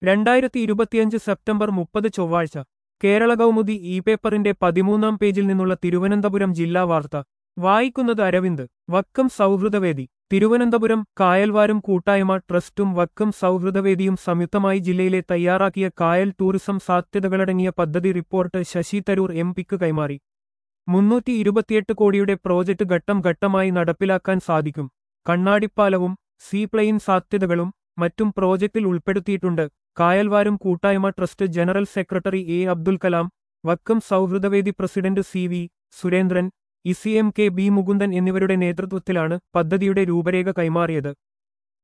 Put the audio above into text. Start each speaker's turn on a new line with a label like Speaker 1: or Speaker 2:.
Speaker 1: രണ്ടായിരത്തി ഇരുപത്തിയഞ്ച് സെപ്റ്റംബർ മുപ്പത് ചൊവ്വാഴ്ച കേരള കൗമുദി ഇ പേപ്പറിന്റെ പതിമൂന്നാം പേജിൽ നിന്നുള്ള തിരുവനന്തപുരം ജില്ലാ വാർത്ത വായിക്കുന്നത് അരവിന്ദ് വക്കം സൗഹൃദവേദി തിരുവനന്തപുരം കായൽവാരം കൂട്ടായ്മ ട്രസ്റ്റും വക്കം സൗഹൃദവേദിയും സംയുക്തമായി ജില്ലയിലെ തയ്യാറാക്കിയ കായൽ ടൂറിസം സാധ്യതകളടങ്ങിയ പദ്ധതി റിപ്പോർട്ട് ശശി തരൂർ എം പിക്ക് കൈമാറി മുന്നൂറ്റി ഇരുപത്തിയെട്ട് കോടിയുടെ പ്രോജക്റ്റ് ഘട്ടം ഘട്ടമായി നടപ്പിലാക്കാൻ സാധിക്കും കണ്ണാടിപ്പാലവും സീപ്ലെയിൻ സാധ്യതകളും മറ്റും പ്രോജക്റ്റിൽ ഉൾപ്പെടുത്തിയിട്ടുണ്ട് കായൽവാരം കൂട്ടായ്മ trust general secretary A Abdul Kalam Vakkom Souhrudavedi president C V Surendran EC M K B Mukundan എന്നിവരുടെ നേതൃത്വത്തിലാണ് പദ്ധതിയുടെ രൂപരേഖ കൈമാറിയത്